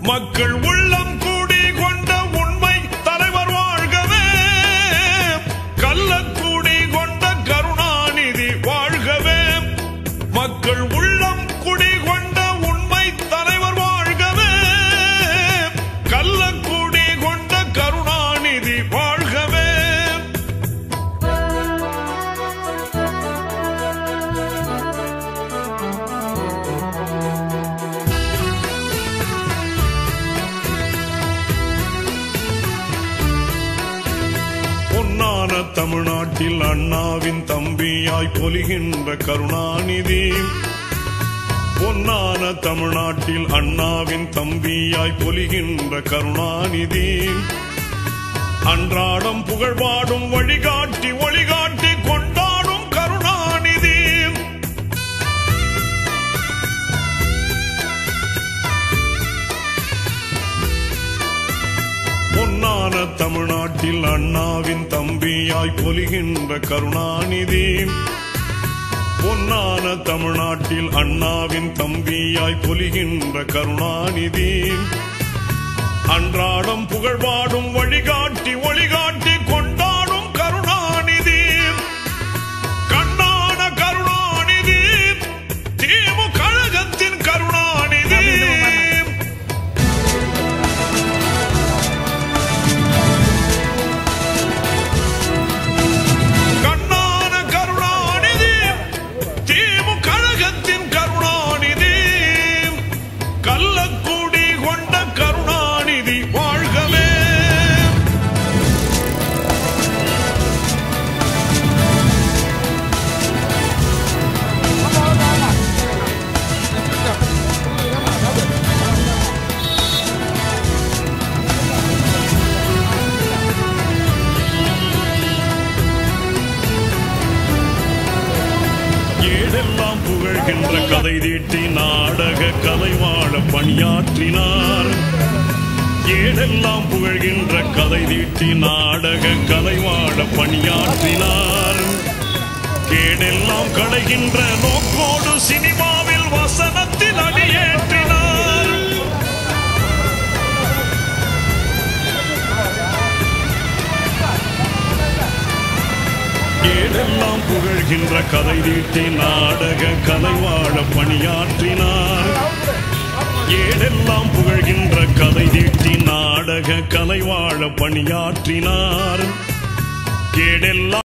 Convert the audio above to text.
மக்கள் உள்ளம் கூடி கொண்ட உண்மை தலைவர் வாழ்கவே கள்ளக்கூடி கொண்ட கருணாநிதி வாழ்கவே மக்கள் உள்ளம் குடி கொண்ட உண்மை தலைவர் வாழ்கவே கள்ளக்கூடி கொண்ட கருணாநிதி வாழ்கவே பொன்னான தமிழ்நாட்டில் அண்ணாவின் தம்பியாய் பொலிகின்ற கருணாநிதி பொன்னான தமிழ்நாட்டில் அண்ணாவின் தம்பியாய் பொலிகின்ற கருணாநிதி அன்றாடம் புகழ்பாடும் வழிகாட்டி ஒளிகாட்டி கொண்டாடும் கருணாநிதி பொன்னான தமிழ்நாட்டில் அண்ணாவின் தம்பியாய் பொலிகின்ற கருணாநிதி பொன்னான தமிழ்நாட்டில் அண்ணாவின் தம்பியாய் பொலிகின்ற கருணாநிதி அன்றாடம் புகழ்பாடும் வழிகாட்டி ஒளிகாட்டி கொண்டாடும் கருணாநிதி கண்ணான கருணாநிதி திமுக கழகத்தின் கருணாநிதி கண்ணான கருணாநிதி திமுக கழகத்தின் கருணாநிதி கள்ளக்கூடி கொண்ட கருணாநிதி வாழ்கவே ஏடெல்லாம் புகழ்கின்ற கதை தீட்டி நாடக கலைவாழ பணியாற்றினார் ஏடெல்லாம் புகழ்கின்ற கதை தீட்டி நாடக கலைவாழ பணியாற்றினார் கேடெல்லாம் களைகின்ற நோக்கோடு சினிமாவில் வசனத்தில் அடியேற்றினார் ஏடெல்லாம் புகழ்கின்ற கதை தீட்டி நாடக கலைவாழ பணியாற்றினார் ஏடெல்லாம் புகழ்கின்ற கதை தீட்டி நாடக கலைவாழ பணியாற்றினார் கேடெல்லாம்